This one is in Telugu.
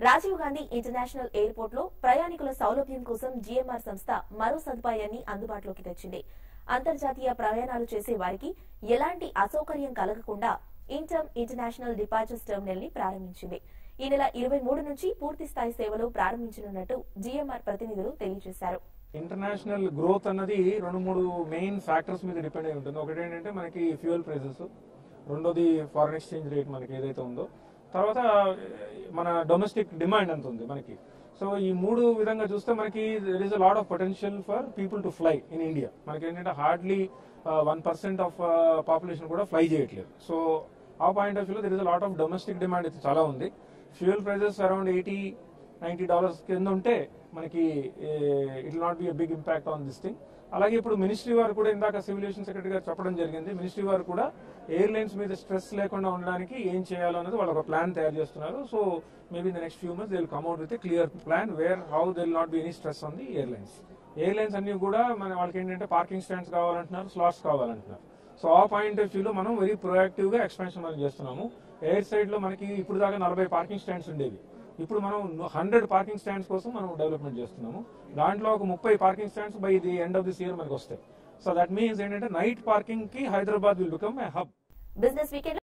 రాజీవ్ గాంధీ ఇంటర్నేషనల్ ఎయిర్పోర్ట్ లో ప్రయాణికుల సౌలభ్యం కోసం జీఎంఆర్ సంస్థ మరో సదుపాయాన్ని అందుబాటులోకి తెచ్చింది అంతర్జాతీయ ప్రయాణాలు చేసే వారికి ఎలాంటి అసౌకర్యం కలగకుండా ఇంటర్మ్ ఇంటర్నేషనల్ డిపార్చర్స్ టెర్మినల్ ని ప్రారంభించింది ఈ నెల ఇరవై మూడు నుంచి పూర్తి స్థాయి సేవలు ప్రారంభించనున్నట్టు జీఎంఆర్ ప్రతినిధులు తెలియజేశారు ఇంటర్నేషనల్ గ్రోత్ అన్నది రెండు మూడు మెయిన్ ఫ్యాక్టర్స్ మీద డిపెండ్ అయి ఉంటుంది ఒకటి ఏంటంటే మనకి ఫ్యూయల్ ప్రైసెస్ రెండోది ఫారెన్ ఎక్స్చేంజ్ రేట్ మనకి ఏదైతే ఉందో తర్వాత మన డొమెస్టిక్ డిమాండ్ ఎంత ఉంది మనకి సో ఈ మూడు విధంగా చూస్తే మనకి there is a lot of potential for people to fly in India మనకి ఏంటంటే hardly one percent of population కూడా ఫ్లై చేయట్లేదు సో ఆ పాయింట్ ఆఫ్ వ్యూలో there is a lot of domestic demand అయితే చాలా ఉంది fuel prices around eighty ninety dollars కింద ఉంటే మనకి it not be big impact on this thing అలాగే ఇప్పుడు మినిస్ట్రీ వారు కూడా ఇందాక సివిలేషన్ సెక్రటరీ గారు చెప్పడం జరిగింది మినిస్ట్రీ వారు కూడా ఎయిర్లైన్స్ మీద స్ట్రెస్ లేకుండా ఉండడానికి ఏం చేయాలో అనేది వాళ్ళు ఒక ప్లాన్ తయారు చేస్తున్నారు so maybe the next few months they will come out with clear plan where how they will not be any stress on the airlines airlines అన్ని కూడా మన వాళ్ళకి ఏంటంటే పార్కింగ్ స్టాండ్స్ కావాలంటున్నారు స్లాట్స్ కావాలంటున్నారు సో ఆ పాయింట్ ఆఫ్ వ్యూలో మనం వెరీ ప్రొయాక్టివ్ గా ఎక్స్పాన్షన్ మనం చేస్తున్నాము ఎయిర్ సైడ్ లో మనకి ఇప్పుడు దాకా నలభై పార్కింగ్ స్టాండ్స్ ఉండేవి ఇప్పుడు మనం హండ్రెడ్ పార్కింగ్ స్టాండ్స్ కోసం మనం డెవలప్మెంట్ చేస్తున్నాము దాంట్లో ఒక ముప్పై parking stands by the end of this year మనకి వస్తాయి సో దట్ మీన్స్ ఏంటంటే నైట్ పార్కింగ్ కి Hyderabad will become a hub business weekend